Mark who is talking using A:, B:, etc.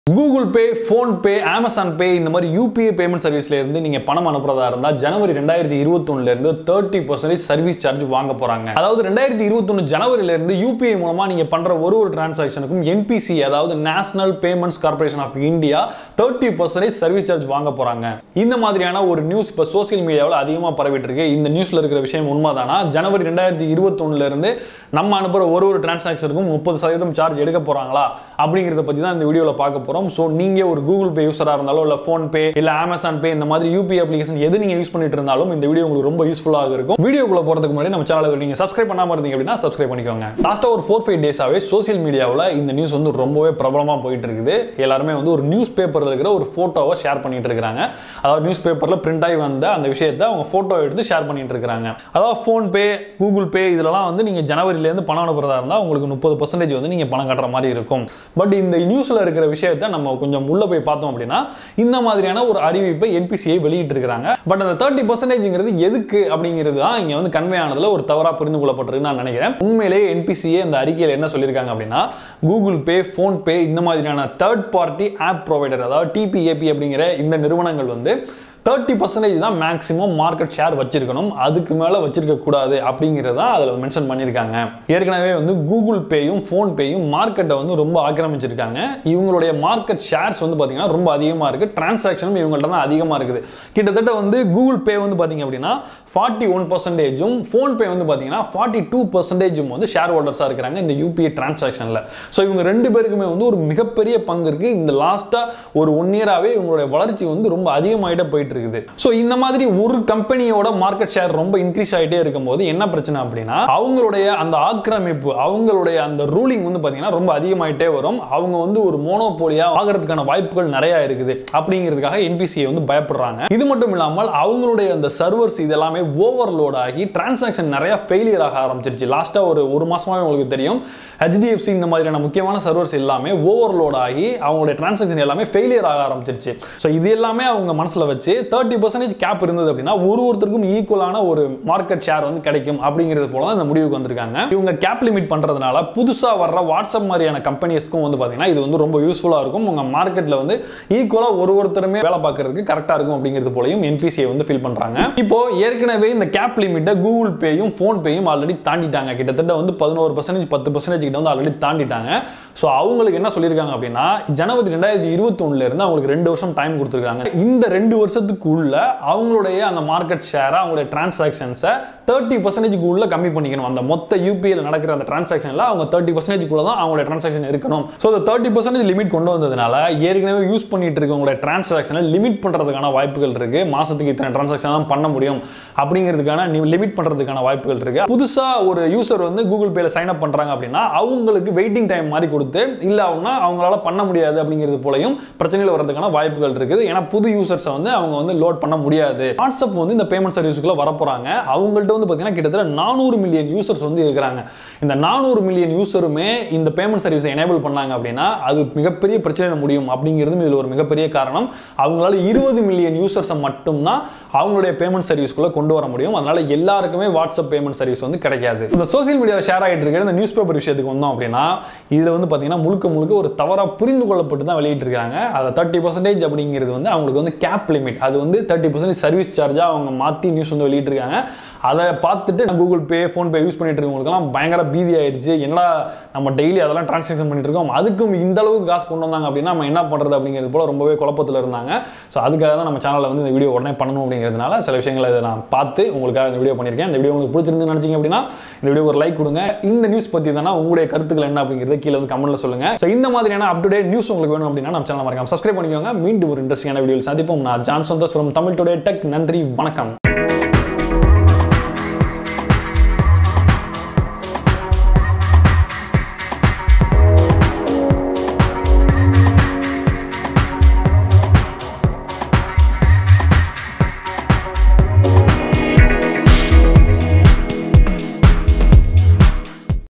A: Google Pay PhonePe Amazon Pay இந்த மாதிரி UPI payment சர்வீஸ்ல இருந்து நீங்க பணம் அனுப்புறதா இருந்தா ஜனவரி ரெண்டாயிரத்தி இருபத்தொன்னுல இருந்து தேர்ட்டி பர்சன்டேஜ் சர்வீஸ் சார்ஜ் வாங்க போறாங்க அதாவது ரெண்டாயிரத்தி இருபத்தொன்னு ஜனவரில இருந்து யூபிஐ மூலமா நீங்க பண்ற ஒரு ஒரு டிரான்சாக்ஷனுக்கும் என்பிசி அதாவது National Payments Corporation of India thirty percentage service charge வாங்க போறாங்க இந்த மாதிரியான ஒரு நியூஸ் இப்போ சோசியல் மீடியாவில் அதிகமாக பரவிட்டு இருக்கு இந்த நியூஸ்ல இருக்கிற விஷயம் உண்மைதானா ஜனவரி ரெண்டாயிரத்தி இருபத்தொன்னுல இருந்து நம்ம அனுப்புற ஒரு ஒரு டிரான்சாக்ஷனுக்கும் முப்பது சதவீதம் சார்ஜ் எடுக்க போறாங்களா அப்படிங்கிறத பத்தி தான் இந்த வீடியோவில் பார்க்க போறோம் ஸோ நீங்க ஒரு கூகுள் பே யூஸராக இருந்தாலும் இல்லை ஃபோன் பே இல்லை அமேசான் பே இந்த மாதிரி யூபிஐ அப்ளிகேஷன் எது நீங்க யூஸ் பண்ணிட்டு இருந்தாலும் இந்த வீடியோ உங்களுக்கு ரொம்ப யூஸ்ஃபுல்லாக இருக்கும் வீடியோக்குள்ள போறதுக்கு முன்னாடி நம்ம சேனலை நீங்க சப்ஸ்கிரைப் பண்ணாம இருந்தீங்க அப்படின்னா சப்ஸ்கிரைப் பண்ணிக்கோங்க லாஸ்ட்டாக ஒரு ஃபோர் ஃபைவ் டேஸாவே சோசியல் மீடியாவில் இந்த நியூஸ் வந்து ரொம்பவே பிரபலமாக போயிட்டு இருக்குது எல்லாருமே வந்து ஒரு நியூஸ் பேப்பரில் இருக்கிற ஒரு ஃபோட்டோவை ஷேர் பண்ணிட்டு இருக்காங்க அதாவது நியூஸ் பேப்பரில் பிரிண்ட் ஆகி வந்த அந்த விஷயத்தை அவங்க ஃபோட்டோ எடுத்து ஷேர் பண்ணிட்டு இருக்காங்க அதாவது ஃபோன் பே கூகுள் பே இதெல்லாம் வந்து நீங்கள் ஜனவரிலேருந்து பணம் அனுப்புறதா இருந்தால் உங்களுக்கு முப்பது பர்சன்டேஜ் வந்து நீங்கள் பணம் கட்டுற மாதிரி இருக்கும் பட் இந்த நியூஸில் இருக்கிற விஷயத்தை நம்ம கொஞ்சம் உள்ள போய் பார்த்தோம் அப்படின்னா இந்த மாதிரியான ஒரு அறிவிப்பை என்பிசிஐ வெளியிட்டு இருக்காங்க பட் அந்த தேர்ட்டி பர்சன்டேஜ்ங்கிறது எதுக்கு அப்படிங்கிறது தான் இங்கே வந்து கன்வே ஆனதுல ஒரு தவறாக புரிந்து கொள்ளப்பட்டிருக்கு நான் நினைக்கிறேன் உண்மையிலேயே என்பிசிஏ இந்த அறிக்கையில் என்ன சொல்லியிருக்காங்க அப்படின்னா கூகுள் பே ஃபோன் பே இந்த மாதிரியான தேர்ட் பார்ட்டி ஆப் ப்ரொவைடர் அதாவது டிபிஏபி அப்படிங்கிற இந்த நிறுவனங்கள் வந்து தேர்ட்டி பர்சன்டேஜ் தான் மேக்ஸிமம் மார்க்கெட் ஷேர் வச்சிருக்கணும் அதுக்கு மேலே வச்சிருக்க கூடாது அப்படிங்கிறத அதில் மென்ஷன் பண்ணியிருக்காங்க ஏற்கனவே வந்து கூகுள் பேயும் ஃபோன் பேயும் மார்க்கெட்டை வந்து ரொம்ப ஆக்கிரமிச்சிருக்காங்க இவங்களுடைய மார்க்கெட் ஷேர்ஸ் வந்து பார்த்தீங்கன்னா ரொம்ப அதிகமாக இருக்குது டிரான்சாக்ஷனும் இவங்கள்ட்ட தான் அதிகமாக இருக்குது கிட்டத்தட்ட வந்து கூகுள் பே வந்து பார்த்தீங்க அப்படின்னா ஃபார்ட்டி ஒன் பர்சன்டேஜும் ஃபோன் பே வந்து பார்த்தீங்கன்னா ஃபார்ட்டி டூ பர்சன்டேஜும் வந்து ஷேர் ஹோல்டர்ஸாக இருக்கிறாங்க இந்த யூபிஐ டிரான்சாக்ஷனில் ஸோ இவங்க ரெண்டு பேருக்குமே வந்து ஒரு மிகப்பெரிய பங்கு இருக்குது இந்த லாஸ்ட்டாக ஒரு ஒன் இயராகவே இவங்களுடைய வளர்ச்சி வந்து ரொம்ப அதிகமாகிட்டே போயிட்டு போயிட்டு இருக்குது ஸோ இந்த மாதிரி ஒரு கம்பெனியோட மார்க்கெட் ஷேர் ரொம்ப இன்க்ரீஸ் ஆகிட்டே இருக்கும்போது என்ன பிரச்சனை அப்படின்னா அவங்களுடைய அந்த ஆக்கிரமிப்பு அவங்களுடைய அந்த ரூலிங் வந்து பார்த்தீங்கன்னா ரொம்ப அதிகமாயிட்டே வரும் அவங்க வந்து ஒரு மோனோபோலியா ஆகிறதுக்கான வாய்ப்புகள் நிறைய இருக்குது அப்படிங்கிறதுக்காக என்பிசிஐ வந்து பயப்படுறாங்க இது மட்டும் இல்லாமல் அவங்களுடைய அந்த சர்வர்ஸ் இதெல்லாமே ஓவர்லோட் ஆகி டிரான்சாக்ஷன் நிறைய ஃபெயிலியர் ஆக ஆரம்பிச்சிருச்சு லாஸ்ட்டாக ஒரு ஒரு மாசமாவே உங்களுக்கு தெரியும் ஹெச்டிஎஃப்சி இந்த மாதிரியான முக்கியமான சர்வர்ஸ் எல்லாமே ஓவர்லோட் ஆகி அவங்களுடைய டிரான்சாக்ஷன் எல்லாமே ஃபெயிலியர் ஆக ஆரம்பிச்சிருச்சு ஸோ இது எல்லாமே அவங்க மனசில் வச்சு தேர்ட்டி பர்சன்டேஜ் கேப் இருந்தது அப்படின்னா ஒரு ஒருத்தருக்கும் ஈக்குவலான ஒரு மார்க்கெட் ஷேர் வந்து கிடைக்கும் அப்படிங்கிறது போல தான் இந்த முடிவுக்கு வந்திருக்காங்க இவங்க கேப் லிமிட் பண்றதுனால புதுசாக வர்ற வாட்ஸ்அப் மாதிரியான கம்பெனிஸ்க்கும் வந்து பார்த்தீங்கன்னா இது வந்து ரொம்ப யூஸ்ஃபுல்லாக இருக்கும் உங்க மார்க்கெட்டில் வந்து ஈக்குவலாக ஒரு ஒருத்தருமே வேலை பார்க்கறதுக்கு கரெக்டாக இருக்கும் அப்படிங்கிறது போலையும் என்பிசிஐ வந்து ஃபீல் பண்றாங்க இப்போ ஏற்கனவே இந்த கேப் லிமிட்டை கூகுள் பேயும் ஃபோன் பேயும் ஆல்ரெடி தாண்டிட்டாங்க கிட்டத்தட்ட வந்து பதினோரு பர்சன்டேஜ் பத்து பர்சன்டேஜ் கிட்ட வந்து ஆல்ரெடி தாண்டிட்டாங்க ஸோ அவங்களுக்கு என்ன சொல்லியிருக்காங்க அப்படின்னா ஜனவரி ரெண்டாயிரத்தி இருபத்தொன்னுல இருந்து அவங்களுக்கு ரெண்டு வருஷம் டைம் கொடுத்துருக்காங்க இந்த ரெண்டு வருஷத்துக்கு உள்ள அவங்களுடைய அந்த மார்க்கெட் ஷேரை அவங்களுடைய டிரான்சாக்ஷன்ஸை தேர்ட்டி பர்சன்டேஜ்க்கு உள்ள கம்மி பண்ணிக்கணும் அந்த மொத்த யூபிஐல நடக்கிற அந்த டிரான்சாக்ஷனில் அவங்க தேர்ட்டி பர்சன்டேஜ்க்குள்ள தான் அவங்களுடைய டிரான்சாக்ஷன் இருக்கணும் ஸோ அந்த தேர்ட்டி பர்சன்டேஜ் லிமிட் கொண்டு வந்ததுனால ஏற்கனவே யூஸ் பண்ணிட்டு இருக்கவங்களுடைய டிரான்சாக்ஷனை லிமிட் பண்ணுறதுக்கான வாய்ப்புகள் இருக்கு மாசத்துக்கு இத்தனை டிரான்சாக்ஷன் தான் பண்ண முடியும் அப்படிங்கிறதுக்கான லிமிட் பண்ணுறதுக்கான வாய்ப்புகள் இருக்கு புதுசாக ஒரு யூசர் வந்து கூகுள் பேல சைன் அப் பண்ணுறாங்க அப்படின்னா அவங்களுக்கு வெயிட்டிங் டைம் மாதிரி கொடுத்து இல்லை அப்படின்னா அவங்களால பண்ண முடியாது அப்படிங்கிறது போலையும் பிரச்சனைகள் வர்றதுக்கான வாய்ப்புகள் இருக்குது ஏன்னா புது யூசர்ஸை வந்து அவங்க வந்து லோட் பண்ண முடியாது வாட்ஸ்அப் வந்து இந்த பேமெண்ட் சர்வீஸ்க்குள்ள வரப்போறாங்க அவங்கள்ட்ட வந்து பார்த்தீங்கன்னா கிட்டத்தட்ட நானூறு மில்லியன் யூசர்ஸ் வந்து இருக்கிறாங்க இந்த நானூறு மில்லியன் யூசருமே இந்த பேமெண்ட் சர்வீஸை எனேபிள் பண்ணாங்க அப்படின்னா அது மிகப்பெரிய பிரச்சனை முடியும் அப்படிங்கிறது இதில் ஒரு மிகப்பெரிய காரணம் அவங்களால இருபது மில்லியன் யூசர்ஸை மட்டும்தான் அவங்களுடைய பேமெண்ட் சர்வீஸ்க்குள்ள கொண்டு வர முடியும் அதனால எல்லாருக்குமே வாட்ஸ்அப் பேமெண்ட் சர்வீஸ் வந்து கிடைக்காது இந்த சோசியல் மீடியாவில் ஷேர் ஆகிட்டு இருக்கிற இந்த நியூஸ் பேப்பர் விஷயத்துக்கு வந்தோம் அப்படின்னா இதில் வந்து பார்த்தீங்கன்னா முழுக்க முழுக்க ஒரு தவறாக புரிந்து கொள்ளப்பட்டு தான் வெளியிட்டிருக்காங்க அதை தேர்ட்டி பர்சன்டேஜ் அப்படிங்கிறது வந்து அவங்களுக்கு வந்து கேப் லிமிட் அது வந்து தேர்ட்டி பர்சன்டேஜ் சர்வீஸ் சார்ஜாக அவங்க மாற்றி நியூஸ் வந்து வெளியிட்டிருக்காங்க அதை பார்த்துட்டு கூகுள் பே ஃபோன்பே யூஸ் பண்ணிட்டு இருக்கவங்களுக்குலாம் பயங்கர பீதி ஆயிடுச்சு என்னடா நம்ம டெய்லி அதெல்லாம் டிரான்சாக்ஷன் பண்ணிட்டு இருக்கோம் அதுக்கும் இந்த அளவுக்கு காசு கொண்டு வந்தாங்க அப்படின்னா நம்ம என்ன பண்ணுறது அப்படிங்கிறது போல ரொம்பவே குழப்பத்தில் இருந்தாங்க ஸோ அதுக்காக தான் நம்ம சேனலில் வந்து இந்த வீடியோ உடனே பண்ணணும் அப்படிங்கிறதுனால சில விஷயங்களை இதை நான் பார்த்து உங்களுக்காக இந்த வீடியோ பண்ணியிருக்கேன் இந்த வீடியோ உங்களுக்கு பிடிச்சிருந்து நினச்சிங்க அப்படின்னா இந்த வீடியோ ஒரு லைக் கொடுங்க இந்த நியூஸ் பற்றி தானே உங்களுடைய கருத்துக்கள் என்ன அப்படிங்கிறத கீழே வந்து கமெண்ட்ல சொல்லுங்க ஸோ இந்த மாதிரியான அப் டு டேட் நியூஸ் உங்களுக்கு வேணும் அப்படின்னா நம்ம சேனல் மறக்காம சப்ஸ்கிரைப் பண்ணிக்கோங்க மீண்டும் ஒரு இன்ட்ரெஸ்டிங்கான வீடியோ சந்திப்போம் நான் Johnson Das from Tamil today tech நன்றி வணக்கம்